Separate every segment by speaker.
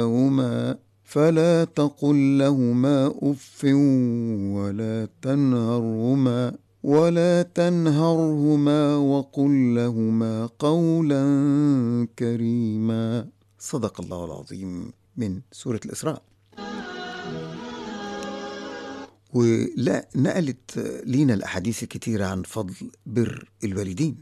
Speaker 1: كلاهما فلا تقل لهما اف ولا تنهرهما ولا تنهرهما وقل لهما قولا كريما صدق الله العظيم من سوره الاسراء ولا نقلت لينا الاحاديث الكتيره عن فضل بر الوالدين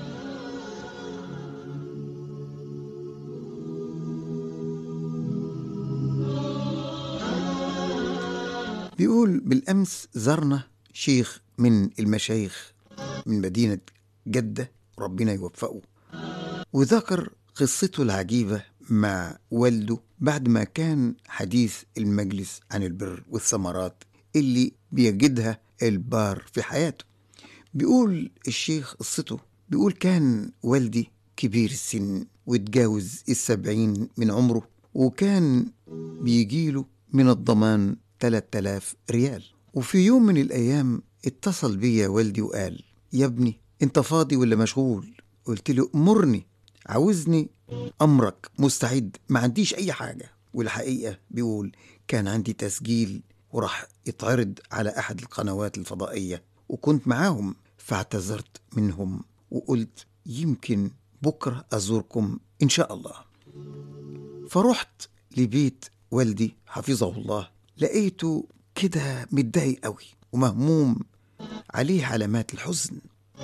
Speaker 1: بيقول بالأمس زرنا شيخ من المشايخ من مدينة جدة ربنا يوفقه وذكر قصته العجيبة مع والده بعد ما كان حديث المجلس عن البر والثمرات اللي بيجدها البار في حياته بيقول الشيخ قصته بيقول كان والدي كبير السن واتجاوز السبعين من عمره وكان بيجيله من الضمان 3000 ريال وفي يوم من الأيام اتصل بيا والدي وقال يا ابني انت فاضي ولا مشغول قلت له امرني عاوزني أمرك مستعد ما عنديش أي حاجة والحقيقة بيقول كان عندي تسجيل وراح يتعرض على أحد القنوات الفضائية وكنت معاهم فاعتذرت منهم وقلت يمكن بكرة أزوركم إن شاء الله فرحت لبيت والدي حفظه الله لقيته كده متضايق قوي ومهموم عليه علامات الحزن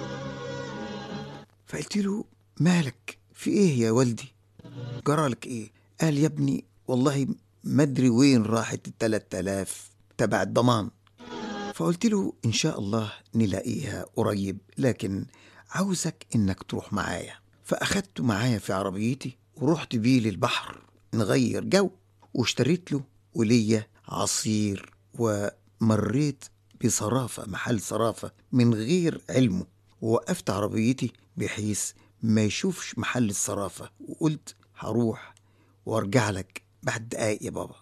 Speaker 1: فقلت له مالك في ايه يا والدي جرالك ايه قال يا ابني والله ما ادري وين راحت التلات الاف تبع الضمان فقلت له ان شاء الله نلاقيها قريب لكن عاوزك انك تروح معايا فاخدته معايا في عربيتي ورحت بيه للبحر نغير جو واشتريت له وليا عصير ومريت بصرافة محل صرافة من غير علمه ووقفت عربيتي بحيث ما يشوفش محل الصرافة وقلت هروح وارجع لك بعد دقايق يا بابا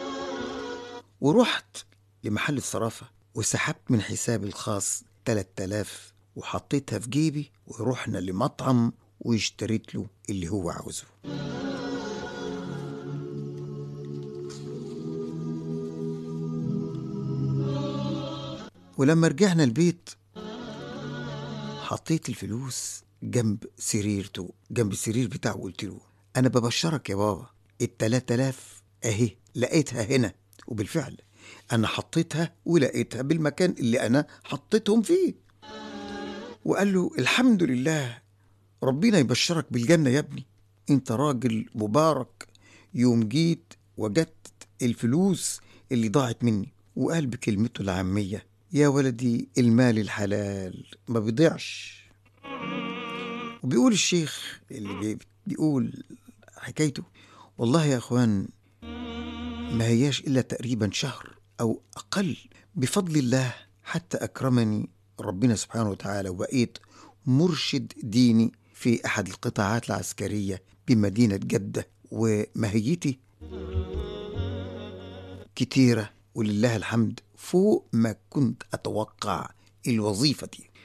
Speaker 1: ورحت لمحل الصرافة وسحبت من حسابي الخاص 3000 وحطيتها في جيبي ورحنا لمطعم واشتريت له اللي هو عاوزه ولما رجعنا البيت حطيت الفلوس جنب سريرته جنب السرير بتاعه وقلت له انا ببشرك يا بابا التلات الاف اهي لقيتها هنا وبالفعل انا حطيتها ولقيتها بالمكان اللي انا حطيتهم فيه وقال له الحمد لله ربنا يبشرك بالجنة يا ابني انت راجل مبارك يوم جيت وجدت الفلوس اللي ضاعت مني وقال بكلمته العامية يا ولدي المال الحلال ما بيضيعش وبيقول الشيخ اللي بي- بيقول حكايته والله يا اخوان ما هياش الا تقريبا شهر او اقل بفضل الله حتى اكرمني ربنا سبحانه وتعالى وبقيت مرشد ديني في احد القطاعات العسكريه بمدينه جده وماهيتي كتيره ولله الحمد فوق ما كنت اتوقع الوظيفه دي